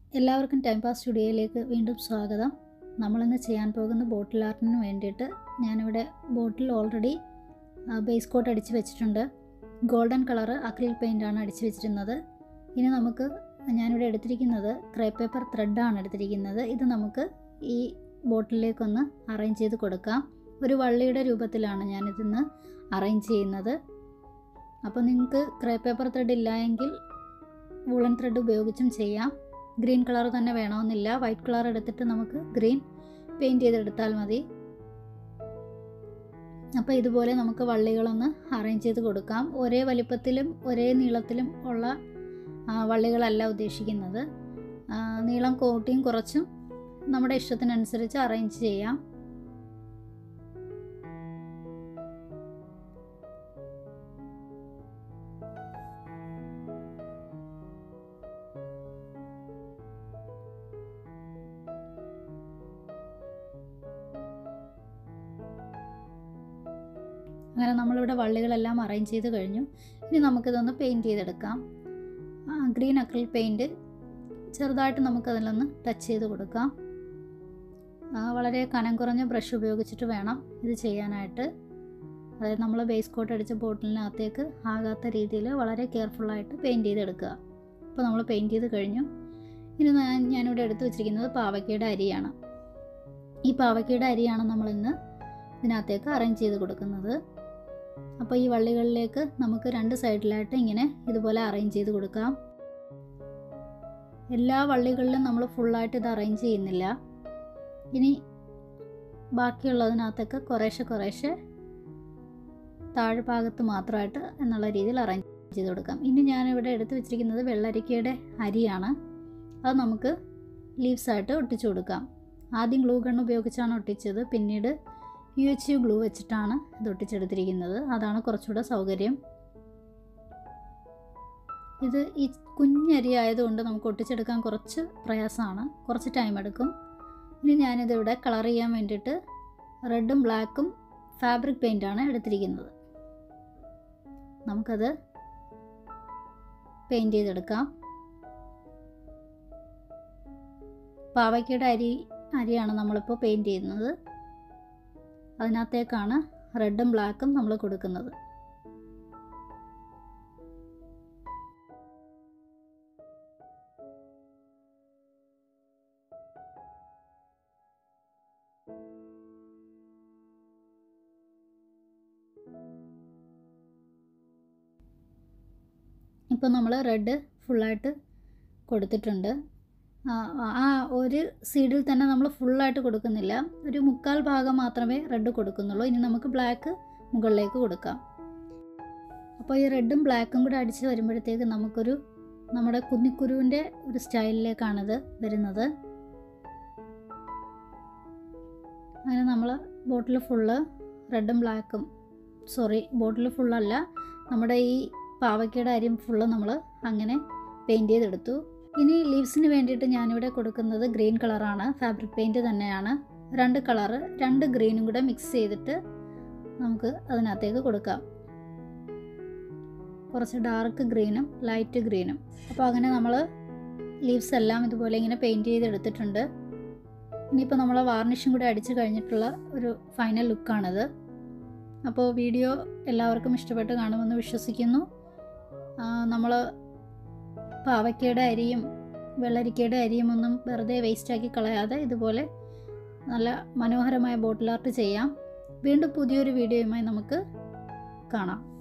എല്ലാവർക്കും time pass സ്റ്റുഡിയോയിലേക്ക് വീണ്ടും സ്വാഗതം നമ്മളിന്ന് ചെയ്യാൻ പോകുന്ന ബോട്ടിൽ ആർട്ടിന് വേണ്ടിയിട്ട് ഞാനിവിടെ ബോട്ടിൽ ഓൾറെഡി ബേസ് കോട്ട് അടിച്ച് വെച്ചിട്ടുണ്ട് ഗോൾഡൻ കളറ് അക്രിൽ പെയിൻ്റാണ് അടിച്ച് വെച്ചിരുന്നത് ഇനി നമുക്ക് ഞാനിവിടെ എടുത്തിരിക്കുന്നത് ക്രേ പേപ്പർ ത്രെഡാണ് എടുത്തിരിക്കുന്നത് ഇത് നമുക്ക് ഈ ബോട്ടിലേക്കൊന്ന് അറേഞ്ച് ചെയ്ത് കൊടുക്കാം ഒരു വള്ളിയുടെ രൂപത്തിലാണ് ഞാനിതിന്ന് അറേഞ്ച് ചെയ്യുന്നത് അപ്പോൾ നിങ്ങൾക്ക് ക്രേ പേപ്പർ ത്രെഡ് ഇല്ല എങ്കിൽ വൂളൻ ത്രെഡ് ഉപയോഗിച്ചും ചെയ്യാം ഗ്രീൻ കളർ തന്നെ വേണമെന്നില്ല വൈറ്റ് കളർ എടുത്തിട്ട് നമുക്ക് ഗ്രീൻ പെയിൻറ്റ് ചെയ്തെടുത്താൽ മതി അപ്പോൾ ഇതുപോലെ നമുക്ക് വള്ളികളൊന്ന് അറേഞ്ച് ചെയ്ത് കൊടുക്കാം ഒരേ വലിപ്പത്തിലും ഒരേ നീളത്തിലും ഉള്ള ആ, വള്ളികളല്ല ഉദ്ദേശിക്കുന്നത് ആ, നീളം കൂട്ടിയും കുറച്ചും നമ്മുടെ ഇഷ്ടത്തിനനുസരിച്ച് അറേഞ്ച് ചെയ്യാം അങ്ങനെ നമ്മളിവിടെ വള്ളികളെല്ലാം അറേഞ്ച് ചെയ്ത് കഴിഞ്ഞു ഇനി നമുക്കിതൊന്ന് പെയിൻറ്റ് ചെയ്തെടുക്കാം ഗ്രീൻ അക്രിൽ പെയിൻറ്റ് ചെറുതായിട്ട് നമുക്കതിലൊന്ന് ടച്ച് ചെയ്ത് കൊടുക്കാം ആ, വളരെ കനം കുറഞ്ഞ ബ്രഷ് ഉപയോഗിച്ചിട്ട് വേണം ഇത് ചെയ്യാനായിട്ട് അതായത് നമ്മൾ ബേസ് കോട്ട് അടിച്ച ബോട്ടിലിനകത്തേക്ക് ആകാത്ത രീതിയിൽ വളരെ കെയർഫുള്ളായിട്ട് പെയിൻറ്റ് ചെയ്തെടുക്കുക അപ്പോൾ നമ്മൾ പെയിൻറ്റ് ചെയ്ത് കഴിഞ്ഞു ഇനി ഞാൻ ഞാനിവിടെ എടുത്തു വെച്ചിരിക്കുന്നത് പാവയ്ക്കയുടെ അരിയാണ് ഈ പാവയ്ക്കയുടെ അരിയാണ് നമ്മളിന്ന് ഇതിനകത്തേക്ക് അറേഞ്ച് ചെയ്ത് കൊടുക്കുന്നത് അപ്പോൾ ഈ വള്ളികളിലേക്ക് നമുക്ക് രണ്ട് സൈഡിലായിട്ട് ഇങ്ങനെ ഇതുപോലെ അറേഞ്ച് ചെയ്ത് കൊടുക്കാം എല്ലാ വള്ളികളിലും നമ്മൾ ഫുള്ളായിട്ട് ഇത് അറേഞ്ച് ചെയ്യുന്നില്ല ഇനി ബാക്കിയുള്ളതിനകത്തൊക്കെ കുറേശ്ശെ കുറേശ്ശെ താഴ്ഭാഗത്ത് മാത്രമായിട്ട് എന്നുള്ള രീതിയിൽ അറേഞ്ച് ചെയ്ത് കൊടുക്കാം ഇനി ഞാനിവിടെ എടുത്തു വെച്ചിരിക്കുന്നത് വെള്ളരിക്കയുടെ അരിയാണ് അത് നമുക്ക് ലീവ്സായിട്ട് ഒട്ടിച്ചു കൊടുക്കാം ആദ്യം ഗ്ലൂ ഗൺ ഉപയോഗിച്ചാണ് ഒട്ടിച്ചത് പിന്നീട് യു എച്ച് യു ഗ്ലൂ വെച്ചിട്ടാണ് ഇത് ഒട്ടിച്ചെടുത്തിരിക്കുന്നത് അതാണ് കുറച്ചുകൂടെ സൗകര്യം ഇത് ഈ കുഞ്ഞരി ആയതുകൊണ്ട് നമുക്ക് ഒട്ടിച്ചെടുക്കാൻ കുറച്ച് പ്രയാസമാണ് കുറച്ച് ടൈം എടുക്കും ഇനി ഞാനിതിവിടെ കളർ ചെയ്യാൻ വേണ്ടിയിട്ട് റെഡും ബ്ലാക്കും ഫാബ്രിക് പെയിൻ്റാണ് എടുത്തിരിക്കുന്നത് നമുക്കത് പെയിൻറ്റ് ചെയ്തെടുക്കാം പാവയ്ക്കയുടെ അരി അരിയാണ് നമ്മളിപ്പോൾ പെയിൻറ്റ് ചെയ്യുന്നത് അതിനകത്തേക്കാണ് റെഡും ബ്ലാക്കും നമ്മൾ കൊടുക്കുന്നത് ഇപ്പോൾ നമ്മൾ റെഡ് ഫുള്ളായിട്ട് കൊടുത്തിട്ടുണ്ട് ആ ആ ഒരു സീഡിൽ തന്നെ നമ്മൾ ഫുള്ളായിട്ട് കൊടുക്കുന്നില്ല ഒരു മുക്കാൽ ഭാഗം മാത്രമേ റെഡ് കൊടുക്കുന്നുള്ളൂ ഇനി നമുക്ക് ബ്ലാക്ക് മുകളിലേക്ക് കൊടുക്കാം അപ്പോൾ ഈ റെഡും ബ്ലാക്കും കൂടെ അടിച്ച് വരുമ്പോഴത്തേക്ക് നമുക്കൊരു നമ്മുടെ കുന്നിക്കുരുവിൻ്റെ ഒരു സ്റ്റൈലിലേക്കാണിത് വരുന്നത് അങ്ങനെ നമ്മൾ ബോട്ടിൽ ഫുള്ള് റെഡും ബ്ലാക്കും സോറി ബോട്ടിൽ ഫുള്ളല്ല നമ്മുടെ ഈ പാവയ്ക്കയുടെ അരിയും ഫുള്ള് നമ്മൾ അങ്ങനെ പെയിൻറ്റ് ചെയ്തെടുത്തു ഇനി ലീവ്സിന് വേണ്ടിയിട്ട് ഞാനിവിടെ കൊടുക്കുന്നത് ഗ്രീൻ കളറാണ് ഫാബ്രിക് പെയിൻറ്റ് തന്നെയാണ് രണ്ട് കളറ് രണ്ട് ഗ്രീനും കൂടെ മിക്സ് ചെയ്തിട്ട് നമുക്ക് അതിനകത്തേക്ക് കൊടുക്കാം കുറച്ച് ഡാർക്ക് ഗ്രീനും ലൈറ്റ് ഗ്രീനും അപ്പോൾ അങ്ങനെ നമ്മൾ ലീവ്സ് എല്ലാം ഇതുപോലെ ഇങ്ങനെ പെയിൻറ്റ് ചെയ്തെടുത്തിട്ടുണ്ട് ഇനിയിപ്പോൾ നമ്മൾ വാർണിഷും കൂടെ അടിച്ച് കഴിഞ്ഞിട്ടുള്ള ഒരു ഫൈനൽ ലുക്കാണിത് അപ്പോൾ വീഡിയോ എല്ലാവർക്കും ഇഷ്ടപ്പെട്ട് കാണുമെന്ന് വിശ്വസിക്കുന്നു നമ്മൾ പാവയ്ക്കയുടെ അരിയും വെള്ളരിക്കയുടെ അരിയും ഒന്നും വെറുതെ വേസ്റ്റാക്കി കളയാതെ ഇതുപോലെ നല്ല മനോഹരമായ ബോട്ടിൽ ആർട്ട് ചെയ്യാം വീണ്ടും പുതിയൊരു വീഡിയോയുമായി നമുക്ക് കാണാം